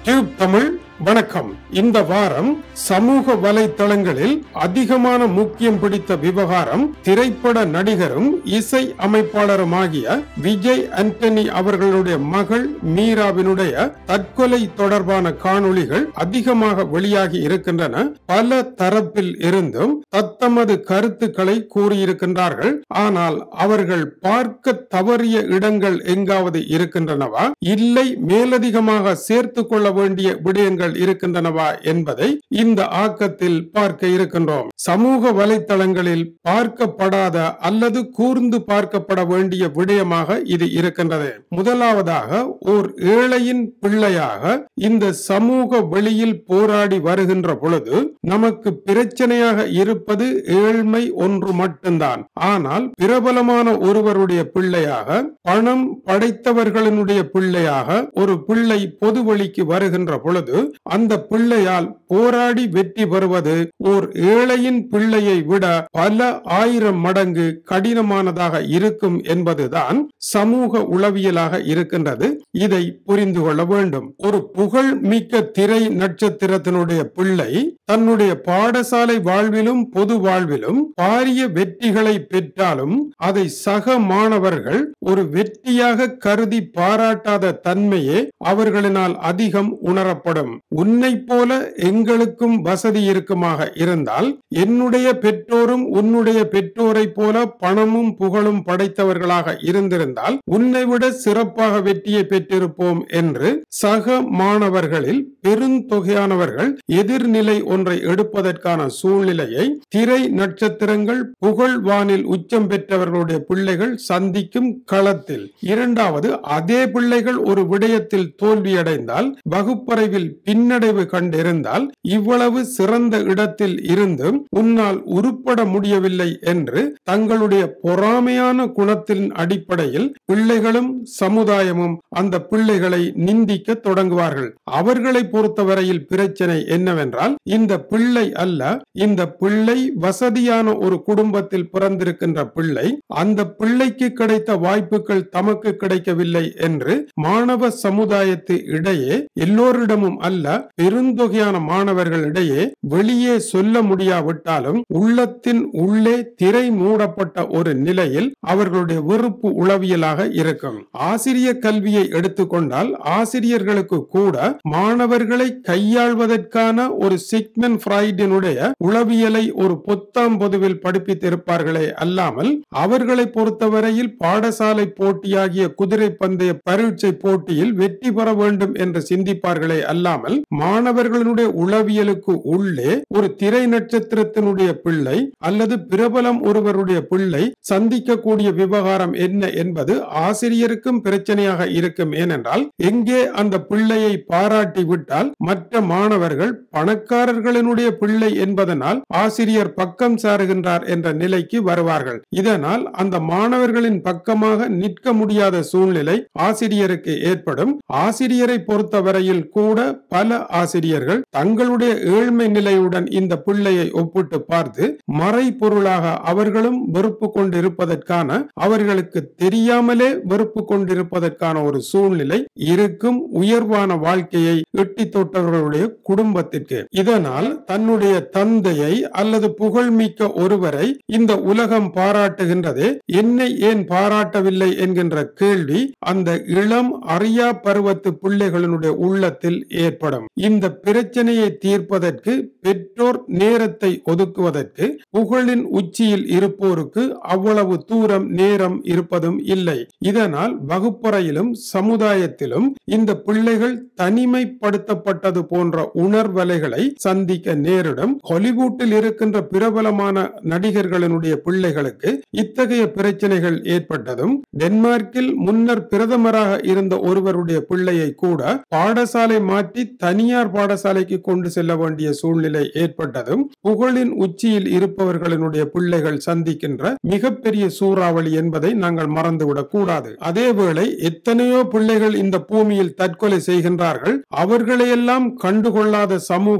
tube Tamil வணக்கம் இந்த வாரம் சமூக வலைத்தளங்களில் அதிகமான முக்கியம் பிடித்த விவகாரம் திரைப்பட நடிகரும் இசை அமைப்பாளருமாகிய விஜய் ஆண்டனி அவர்களுடைய மகள் மீராவினுடைய தற்கொலை தொடர்பான காணொளிகள் அதிகமாக வெளியாகி இருக்கின்றன பல தரப்பில் இருந்தும் தத்தமது கருத்துக்களை கூறியிருக்கின்றார்கள் ஆனால் அவர்கள் பார்க்க தவறிய இடங்கள் எங்காவது இருக்கின்றனவா இல்லை மேலதிகமாக சேர்த்து கொள்ள வேண்டிய விடயங்கள் இருக்கின்றனவா என்பதை இந்த ஆக்கத்தில் பார்க்க இருக்கின்றோம் சமூக வலைத்தளங்களில் பார்க்கப்படாத அல்லது கூர்ந்து பார்க்கப்பட வேண்டிய விடயமாக இது இருக்கின்றது முதலாவதாக ஓர் ஏழையின் பிள்ளையாக இந்த சமூக வெளியில் போராடி வருகின்ற பொழுது நமக்கு பிரச்சனையாக இருப்பது ஏழ்மை ஒன்று மட்டும்தான் ஆனால் பிரபலமான ஒருவருடைய பிள்ளையாக பணம் படைத்தவர்களினுடைய பிள்ளையாக ஒரு பிள்ளை பொது வழிக்கு வருகின்ற பொழுது அந்த பிள்ளையால் போராடி வெற்றி பெறுவது ஓர் ஏழையின் பிள்ளையை விட பல ஆயிரம் மடங்கு கடினமானதாக இருக்கும் என்பதுதான் சமூக உளவியலாக இருக்கின்றது இதை புரிந்து கொள்ள வேண்டும் ஒரு புகழ் மிக்க திரை நட்சத்திரத்தினுடைய பிள்ளை தன்னுடைய பாடசாலை வாழ்விலும் பொது வாழ்விலும் பாரிய வெற்றிகளை பெற்றாலும் அதை சக மாணவர்கள் ஒரு வெற்றியாக கருதி பாராட்டாத தன்மையே அவர்களினால் அதிகம் உணரப்படும் உன்னை போல எங்களுக்கும் வசதி இருக்குமாக இருந்தால் என்னுடைய பெற்றோரும் உன்னுடைய பெற்றோரை போல பணமும் புகழும் படைத்தவர்களாக இருந்திருந்தால் உன்னை விட சிறப்பாக வெற்றியை பெற்றிருப்போம் என்று சக மாணவர்களில் பெருந்தொகையானவர்கள் எதிர்நிலை ஒன்றை எடுப்பதற்கான சூழ்நிலையை திரை நட்சத்திரங்கள் புகழ் வானில் உச்சம் பெற்றவர்களுடைய பிள்ளைகள் சந்திக்கும் களத்தில் இரண்டாவது அதே பிள்ளைகள் ஒரு விடயத்தில் தோல்வியடைந்தால் வகுப்பறைவில் பின்னடைவு கண்டிருந்தால் இவ்வளவு சிறந்த இடத்தில் இருந்தும் உன்னால் உருப்பட முடியவில்லை என்று தங்களுடைய பொறாமையான குணத்தின் அடிப்படையில் பிள்ளைகளும் சமுதாயமும் அந்த பிள்ளைகளை நிந்திக்க தொடங்குவார்கள் அவர்களை பொறுத்தவரையில் பிரச்சனை என்னவென்றால் இந்த பிள்ளை அல்ல இந்த பிள்ளை வசதியான ஒரு குடும்பத்தில் பிறந்திருக்கின்ற பிள்ளை அந்த பிள்ளைக்கு கிடைத்த வாய்ப்புகள் தமக்கு கிடைக்கவில்லை என்று மாணவ சமுதாயத்து இடையே எல்லோரிடமும் அல்ல பெருந்தொகையான மாணவர்களிடையே வெளியே சொல்ல முடியாவிட்டாலும் உள்ளத்தின் உள்ளே திரை மூடப்பட்ட ஒரு நிலையில் அவர்களுடைய வெறுப்பு உளவியலாக இருக்கும் ஆசிரிய கல்வியை எடுத்துக்கொண்டால் ஆசிரியர்களுக்கு கூட மாணவர்களை கையாள்வதற்கான ஒரு சிக்மன் ஃப்ரைடினுடைய உளவியலை ஒரு பொத்தாம் பொதுவில் படிப்பித்திருப்பார்களே அல்லாமல் அவர்களை பொறுத்தவரையில் பாடசாலை போட்டியாகிய குதிரை பந்தய பரீட்சை போட்டியில் வெற்றி பெற வேண்டும் என்று சிந்திப்பார்களே அல்லாமல் மாணவர்களுடைய உளவியலுக்கு உள்ளே ஒரு திரை நட்சத்திரத்தினுடைய பிள்ளை அல்லது பிரபலம் ஒருவருடைய பிள்ளை சந்திக்கக்கூடிய விவகாரம் என்ன என்பது ஆசிரியருக்கும் பிரச்சனையாக இருக்கும் ஏனென்றால் எங்கே அந்த பிள்ளையை பாராட்டி விட்டால் மற்ற மாணவர்கள் பணக்காரர்களினுடைய பிள்ளை என்பதனால் ஆசிரியர் பக்கம் சாருகின்றார் என்ற நிலைக்கு வருவார்கள் இதனால் அந்த மாணவர்களின் பக்கமாக நிற்க முடியாத சூழ்நிலை ஆசிரியருக்கு ஏற்படும் ஆசிரியரை பொறுத்தவரையில் கூட பல ஆசிரியர்கள் தங்களுடைய ஏழ்மை நிலையுடன் இந்த பிள்ளையை ஒப்பிட்டு பார்த்து மறைபொருளாக அவர்களும் வெறுப்பு கொண்டிருப்பதற்கான அவர்களுக்கு தெரியாமலே வெறுப்பு கொண்டிருப்பதற்கான ஒரு சூழ்நிலை இருக்கும் உயர்வான வாழ்க்கையை எட்டி தொட்டவர்களுடைய குடும்பத்திற்கு இதனால் தன்னுடைய தந்தையை அல்லது புகழ்மிக்க ஒருவரை இந்த உலகம் பாராட்டுகின்றதே என்னை ஏன் பாராட்டவில்லை என்கின்ற கேள்வி அந்த இளம் அறியா பருவத்து பிள்ளைகளினுடைய உள்ளத்தில் ஏற்படும் இந்த பிரச்சனையை தீர்ப்பதற்கு பெற்றோர் நேரத்தை ஒதுக்குவதற்கு புகழின் உச்சியில் இருப்போருக்கு அவ்வளவு தூரம் நேரம் இருப்பதும் இல்லை இதனால் வகுப்பறையிலும் சமுதாயத்திலும் இந்த பிள்ளைகள் தனிமைப்படுத்தப்பட்டது போன்ற உணர்வலைகளை சந்திக்க நேரிடும் ஹாலிவுட்டில் இருக்கின்ற பிரபலமான நடிகர்களினுடைய பிள்ளைகளுக்கு இத்தகைய பிரச்சனைகள் ஏற்பட்டதும் டென்மார்க்கில் முன்னர் பிரதமராக இருந்த ஒருவருடைய பிள்ளையை கூட பாடசாலை மாற்றி தனியார் பாடசாலைக்கு கொண்டு செல்ல வேண்டிய சூழ்நிலை ஏற்பட்டதும் புகழின் உச்சியில் இருப்பவர்களினுடைய பிள்ளைகள் சந்திக்கின்ற மிகப்பெரிய சூறாவளி என்பதை நாங்கள் மறந்துவிடக் கூடாது அதேவேளை எத்தனையோ பிள்ளைகள் இந்த பூமியில் தற்கொலை செய்கின்றார்கள் அவர்களையெல்லாம் கண்டுகொள்ளாத சமூக வலைத்தள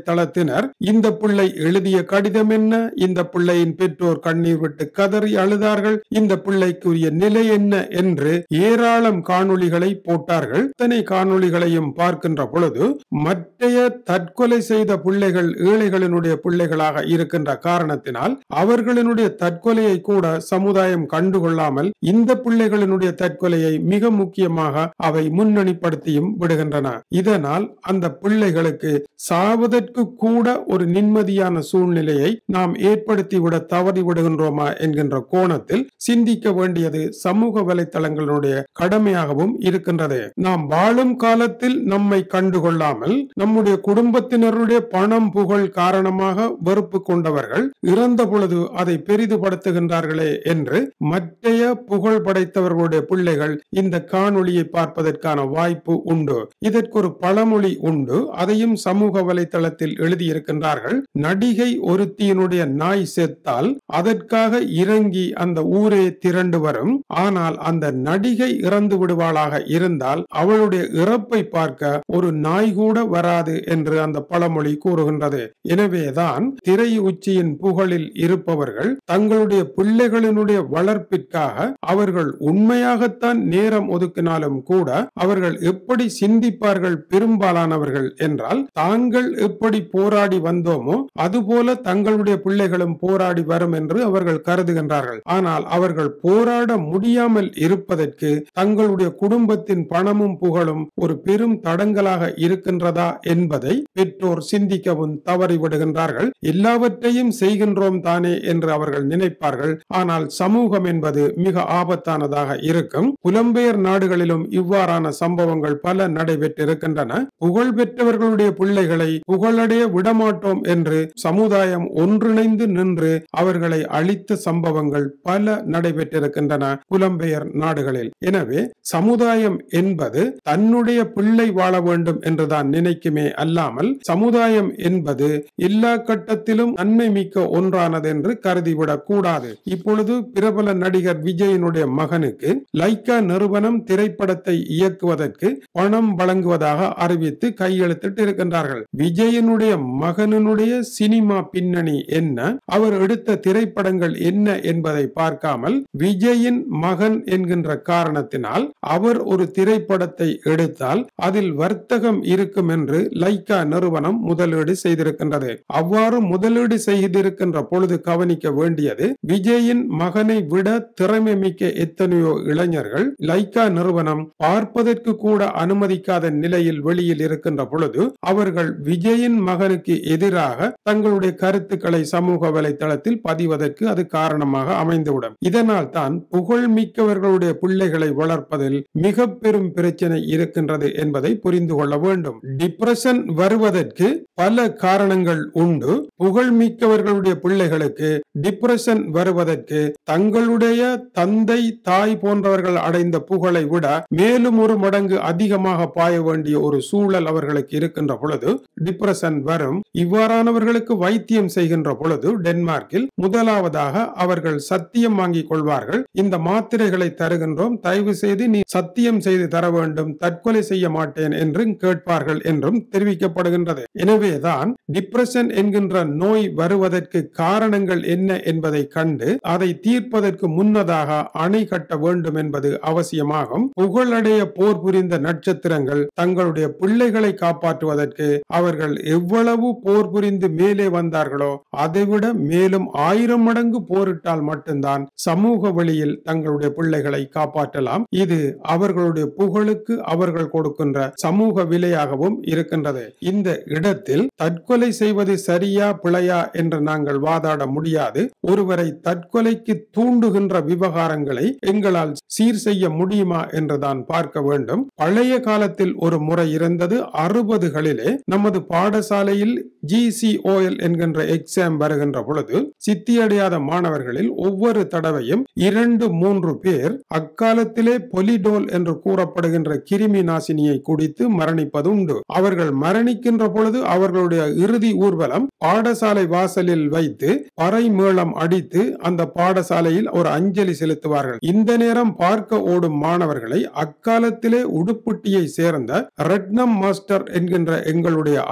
வலைத்தளத்தினர் இந்த பிள்ளை எழுதிய கடிதம் என்ன இந்த பிள்ளையின் பெற்றோர் கண்ணீர் விட்டு கதறி அழுதார்கள் இந்த பிள்ளைக்குரிய நிலை என்ன என்று ஏராளம் காணொளிகளை போட்டார்கள் இத்தனை காணொளிகளையும் பார்க்கின்ற பொழுது மற்றைய தற்கொலை செய்த பிள்ளைகள் ஏழைகளினுடைய பிள்ளைகளாக இருக்கின்ற காரணத்தினால் அவர்களினுடைய தற்கொலையை கூட சமுதாயம் கண்டுகொள்ளாமல் இந்த பிள்ளைகளினுடைய தற்கொலையை மிக முக்கியமாக அவை முன்னணிப்படுத்தியும் விடுகின்றன இதனால் அந்த பிள்ளைகளுக்கு சாவதற்கு கூட ஒரு நிம்மதியான சூழ்நிலையை நாம் ஏற்படுத்திவிட தவறி விடுகின்றோமா என்கின்ற கோணத்தில் சிந்திக்க வேண்டியது சமூக வலைத்தளங்களுடைய கடமையாகவும் இருக்கின்றது நாம் வாழும் காலத்தில் நம்மை கண்டுகொள்ளாமல் நம்முடைய குடும்பத்தினருடைய பணம் புகழ் காரணமாக வெறுப்பு கொண்டவர்கள் இறந்த பொழுது அதை பெரிதுபடுத்துகின்றார்களே என்று மற்றைய புகழ் படைத்தவர்களுடைய பிள்ளைகள் இந்த காணொளியை பார்ப்பதற்கான வாய்ப்பு உண்டு இதற்கு ஒரு பழமொழி உண்டு அதையும் சமூக வலைத்தளத்தில் எழுதியிருக்கின்றார்கள் நடிகை ஒருத்தியினுடைய நாய் செத்தால் அதற்காக இறங்கி அந்த ஊரே திரண்டு வரும் ஆனால் அந்த நடிகை இறந்து விடுவாளாக இருந்தால் அவளுடைய இறப்பை பார்க்க ஒரு நாய் கூட வராது என்று அந்த பழமொழி கூறுகின்றது எனவேதான் திரை உச்சியின் புகழில் இருப்பவர்கள் தங்களுடைய பிள்ளைகளினுடைய வளர்ப்பிற்காக அவர்கள் உண்மையாகத்தான் நேரம் ஒதுக்கினாலும் கூட அவர்கள் எப்படி சிந்திப்பார்கள் பெரும்பாலானவர்கள் என்றால் தாங்கள் எப்படி போராடி வந்தோமோ அதுபோல தங்களுடைய பிள்ளைகளும் போராடி வரும் என்று அவர்கள் கருதுகின்றார்கள் ஆனால் அவர்கள் போராட முடியாமல் இருப்பதற்கு தங்களுடைய குடும்பத்தின் பணமும் புகழும் ஒரு பெரும் தடங்கலாக இருக்கின்றதா என்பதை பெற்றோர் சிந்திக்கவும் தவறிவிடுகின்றார்கள் எல்லாவற்றையும் செய்கின்றோம் தானே என்று அவர்கள் நினைப்பார்கள் ஆனால் சமூகம் என்பது மிக ஆபத்தானதாக இருக்கும் புலம்பெயர் நாடுகளிலும் இவ்வாறான சம்பவங்கள் பல நடைபெற்றிருக்கின்றன புகழ் பெற்றவர்களுடைய பிள்ளைகளை புகழடைய விடமாட்டோம் என்று சமுதாயம் ஒன்றிணைந்து நின்று அவர்களை அழித்த சம்பவங்கள் பல நடைபெற்றிருக்கின்றன புலம்பெயர் நாடுகளில் எனவே சமுதாயம் என்பது தன்னுடைய பிள்ளை வாழ வேண்டும் என்றுதான் நினைக்குமே அல்லாமல் சமுதாயம் என்பது எல்லா கட்டத்திலும் நன்மை மிக்க ஒன்றானது என்று கருதிவிடக் கூடாது இப்பொழுது பிரபல நடிகர் விஜயனுடைய மகனுக்கு லைக்கா நிறுவனம் திரைப்படத்தை இயக்குவதற்கு பணம் வழங்குவதாக அறிவித்து கையெழுத்திட்டு இருக்கின்றார்கள் விஜயனுடைய மகனுடைய சினிமா பின்னணி என்ன அவர் எடுத்த திரைப்படங்கள் என்ன என்பதை பார்க்காமல் விஜயின் மகன் என்கின்ற காரணத்தினால் அவர் ஒரு திரைப்படத்தை எடுத்தால் அதில் வர்த்தகம் இருக்கும் என்று லைக்கா நிறுவனம் முதலீடு செய்திருக்கின்றது அவ்வாறு முதலீடு செய்திருக்கின்ற பொழுது கவனிக்க வேண்டியது விஜயின் மகனை விட திறமை மிக்க எத்தனையோ இளைஞர்கள் லைக்கா நிறுவனம் பார்ப்பதற்கு கூட அனுமதிக்காத நிலையில் வெளியில் இருக்கின்ற பொழுது அவர்கள் விஜயின் மகனுக்கு எதிராக தங்களுடைய கருத்துக்களை சமூக வலைதளத்தில் பதிவதற்கு அது காரணமாக அமைந்துவிடும் இதனால் தான் புகழ் மிக்கவர்களுடைய பிள்ளைகளை வளர்ப்பதில் மிக பெரும் பிரச்சனை இருக்கின்றது என்பதை புரிந்து கொள்ள வேண்டும் டிப்ரெஷன் வருவதற்கு பல காரணங்கள் உண்டு புகழ் மிக்கவர்களுடைய பிள்ளைகளுக்கு டிப்ரெஷன் வருவதற்கு தங்களுடைய தந்தை தாய் போன்றவர்கள் அடைந்த புகழை விட மேலும் ஒரு மடங்கு அதிகமாக பாய வேண்டிய ஒரு சூழல் அவர்களுக்கு இருக்கின்ற பொழுது டிப்ரெஷன் வரும் இவ்வாறானவர்களுக்கு வைத்தியம் செய்கின்ற பொழுது டென்மார்க்கில் முதலாவதாக அவர்கள் சத்தியம் வாங்கிக் கொள்வார்கள் இந்த மாத்திரைகளை தருகின்றோம் தயவு செய்து நீ சத்தியம் செய்து தர வேண்டும் தற்கொலை செய்ய மாட்டேன் என்றும் கேட்பார்கள் என்றும் தெரிவிக்கப்படுகின்றது எனவேதான் டிப்ரெஷன் என்கின்ற நோய் வருவதற்கு காரணங்கள் என்ன என்பதை கண்டு அதை தீர்ப்பதற்கு முன்னதாக அணை கட்ட வேண்டும் என்பது அவசியமாகும் புகழடைய போர் புரிந்த நட்சத்திரங்கள் தங்களுடைய பிள்ளைகளை காப்பாற்றுவதற்கு அவர்கள் எவ்வளவு போர் புரிந்து மேலே வந்தார்களோ அதைவிட மேலும் ஆயிரம் மடங்கு போரிட்டால் மட்டும்தான் சமூக வழியில் தங்களுடைய பிள்ளைகளை காப்பாற்றலாம் இது அவர்களுடைய புகழுக்கு அவர்கள் கொடுக்கின்ற சமூக விலையாகவும் இருக்கின்றது இந்த இடத்தில் தற்கொலை செய்வது சரியா பிழையா என்று நாங்கள் வாதாட முடியாது ஒருவரை தற்கொலைக்கு தூண்டுகின்ற விவகாரங்களை எங்களால் சீர் செய்ய முடியுமா என்றுதான் பார்க்க வேண்டும் பழைய காலத்தில் ஒரு முறை இருந்தது அறுபதுகளிலே நமது பாடசாலையில் ஜிசிஓஎல் என்கின்ற எக்ஸாம் வருகின்ற பொழுது சித்தியடையாத மாணவர்களில் ஒவ்வொரு தடவையும் இரண்டு மூன்று பேர் அக்காலத்திலே பொலிடோல் என்று கூறப்படுகின்ற கிருமி நாசினியை குடித்து மரணிப்பது உண்டு அவர்கள் மரணிக்கின்ற பொழுது அவர்களுடைய இறுதி ஊர்வலம் பாடசாலை வாசலில் வைத்து பறை மேளம் அடித்து அந்த பாடசாலையில் ஒரு அஞ்சலி செலுத்துவார்கள் இந்த நேரம் பார்க்க ஓடும் மாணவர்களை அக்காலத்திலே உடுப்புட்டியை சேர்ந்த ரட்னம் மாஸ்டர் என்கின்ற எங்களுடைய ஆசிரியர்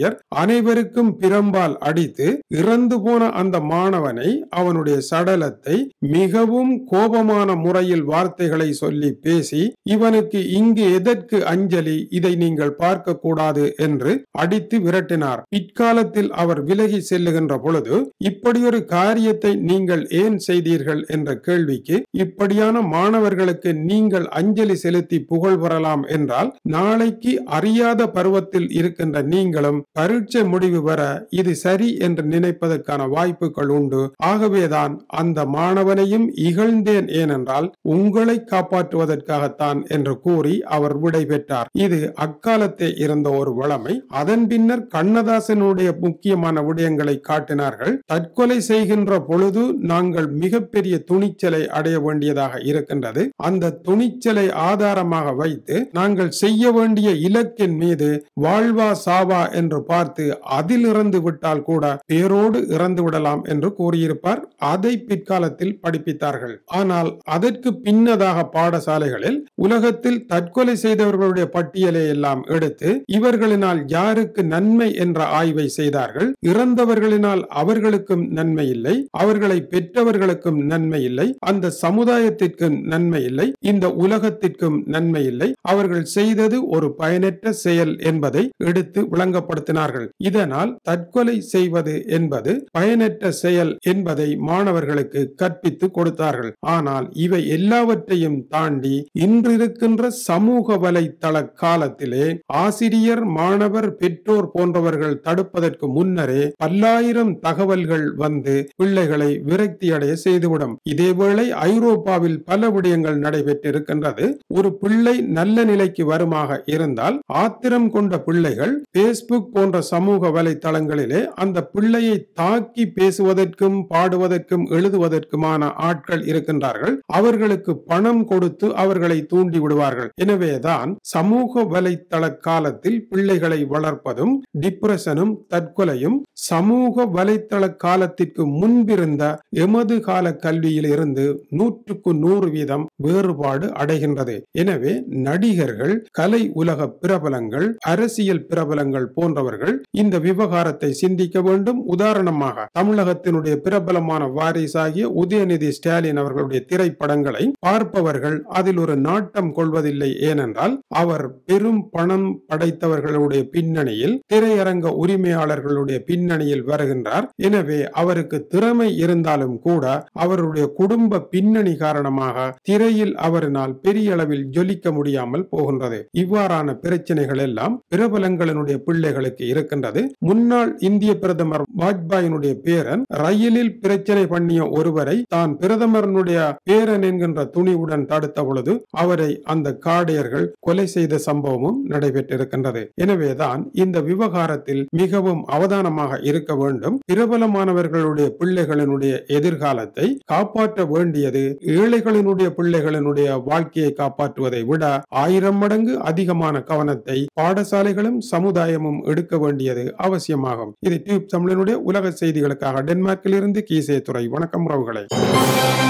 ஆசிரியர் அனைவருக்கும் பிரம்பால் அடித்து இறந்து போன அந்த மாணவனை அவனுடைய சடலத்தை மிகவும் கோபமான முறையில் வார்த்தைகளை சொல்லி பேசி இவனுக்கு இங்கு எதற்கு அஞ்சலி இதை நீங்கள் பார்க்க கூடாது என்று அடித்து விரட்டினார் பிற்காலத்தில் அவர் விலகி செல்லுகின்ற பொழுது இப்படியொரு காரியத்தை நீங்கள் ஏன் செய்தீர்கள் என்ற கேள்விக்கு இப்படியான மாணவர்களுக்கு நீங்கள் அஞ்சலி செலுத்தி புகழ் பெறலாம் என்றால் நாளைக்கு அறியாத பருவத்தில் இருக்கின்ற நீங்களும் பரீட்சை முடிவு வர இது சரி என்று நினைப்பதற்கான வாய்ப்புகள் உண்டு ஆகவேதான் அந்த மாணவனையும் இகழ்ந்தேன் ஏனென்றால் உங்களை காப்பாற்றுவதற்காகத்தான் என்று கூறி அவர் விடை பெற்றார் இது அக்காலத்தே இருந்த ஒரு வளமை அதன் பின்னர் கண்ணதாசனுடைய முக்கியமான விடயங்களை காட்டினார்கள் தற்கொலை செய்கின்ற பொழுது நாங்கள் மிகப்பெரிய துணிச்சலை அடைய வேண்டியதாக இருக்கின்றது அந்த துணிச்சலை ஆதாரமாக வைத்து நாங்கள் செய்ய வேண்டிய இலக்கின் மீது வாழ்வா சாவா என்று பார்த்து அதில் இறந்து விட்டால் கூட பேரோடு இறந்து விடலாம் என்று கூறியிருப்பார் அதை பிற்காலத்தில் படிப்பித்தார்கள் ஆனால் அதற்கு பின்னதாக பாடசாலைகளில் உலகத்தில் தற்கொலை செய்தவர்களுடைய பட்டியலை எல்லாம் எடுத்து இவர்களினால் யாருக்கு நன்மை என்ற ஆய்வை செய்தார்கள் இறந்தவர்களினால் அவர்களுக்கும் நன்மை இல்லை அவர்களை பெற்றவர்களுக்கும் நன்மை இல்லை அந்த சமுதாயத்திற்கும் நன்மை இல்லை இந்த உலகத்திற்கும் நன்மை இல்லை அவர்கள் செய்தது ஒரு பயனற்ற செயல் என்பதை எடுத்து விளங்கப்படுத்தினார்கள் இதனால் தற்கொலை செய்வது என்பது பயனற்ற செயல் என்பதை மாணவர்களுக்கு கற்பித்து கொடுத்தார்கள் ஆனால் இவை எல்லாவற்றையும் தாண்டி இன்று இருக்கின்ற சமூக வலைத்தள காலத்திலே ஆசிரியர் மாணவர் பெற்றோர் போன்றவர்கள் தடுப்பதற்கு முன்னரே பல்லாயிரம் தகவல்கள் வந்து பிள்ளைகளை விரக்தி அடைய செய்துவிடும் இதேவேளை ஐரோப்பாவில் பல விடயங்கள் நடைபெற்றிருக்கின்றது ஒரு பிள்ளை நல்ல நிலைக்கு வருமாக இருந்தால் ஆத்திரம் கொண்ட பிள்ளைகள் பேஸ்புக் போன்ற சமூக வலைத்தளங்களிலே அந்த பிள்ளையை தாக்கி பேசுவதற்கும் பாடுவதற்கும் எழுதுவதற்குமான ஆட்கள் இருக்கின்றார்கள் அவர்களுக்கு பணம் கொடுத்து அவர்களை தூண்டி விடுவார்கள் எனவேதான் சமூக வலைத்தள காலத்தில் பிள்ளைகளை வளர்ப்பதும் டிப்ரெஷனும் தற்கொலையும் சமூக வலைத்தள காலத்திற்கு முன்பிருந்த எமது கால கல்வியில் இருந்து நூற்றுக்கு நூறு வீதம் வேறுபாடு அடைகின்றது எனவே நடிகர்கள் கலை உலக பிரபலங்கள் அரசியல் பிரபலங்கள் போன்றவர்கள் இந்த விவகாரத்தை சிந்திக்க வேண்டும் உதாரணமாக தமிழகத்தினுடைய பிரபலமான வாரிசாகிய உதயநிதி ஸ்டாலின் அவர்களுடைய திரைப்படங்களை பார்ப்பவர்கள் அதில் ஒரு நாட்டம் கொள்வதில்லை ஏனென்றால் அவர் பெரும் பணம் படைத்தவர்களுடைய பின்னணியில் திரையரங்க உரிமையாளர்களுடைய பின்னணியில் வருகின்றார் எனவே அவருக்கு திறமை இருந்தாலும் கூட அவருடைய குடும்ப பின்னணி காரணமாக திரையில் அவரினால் பெரிய அளவில் ஜொலிக்க முடியாமல் போகின்றது இவ்வாறான பிரச்சனைகள் எல்லாம் பிரபலங்களினுடைய பிள்ளைகளுக்கு இருக்கின்றது முன்னாள் இந்திய பிரதமர் வாஜ்பாயினுடைய பேரன் ரயிலில் பிரச்சனை பண்ணிய ஒருவரை தான் பிரதமரனுடைய பேரன் என்கின்ற துணிவுடன் தடுத்த பொழுது அவரை அந்த காடையர்கள் கொலை செய்த சம்பவமும் நடைபெற்றிருக்கின்றது எனவேதான் இந்த விவகாரத்தில் மிகவும் அவதானமாக இருக்க வேண்டும் பிரபலமானவர்களுடைய பிள்ளைகளினுடைய எதிர்காலத்தை காப்பாற்ற வேண்டியது ஏழைகளினுடைய பிள்ளைகளினுடைய வாழ்க்கையை காப்பாற்றுவதை விட ஆயிரம் மடங்கு அதிகமான கவனத்தை பாடசாலைகளும் சமுதாயமும் எடுக்க வேண்டியது அவசியமாகும் இது டியூப் தமிழனுடைய உலக செய்திகளுக்காக டென்மார்க்கில் இருந்து கீசே துறை வணக்கம் உறவுகளை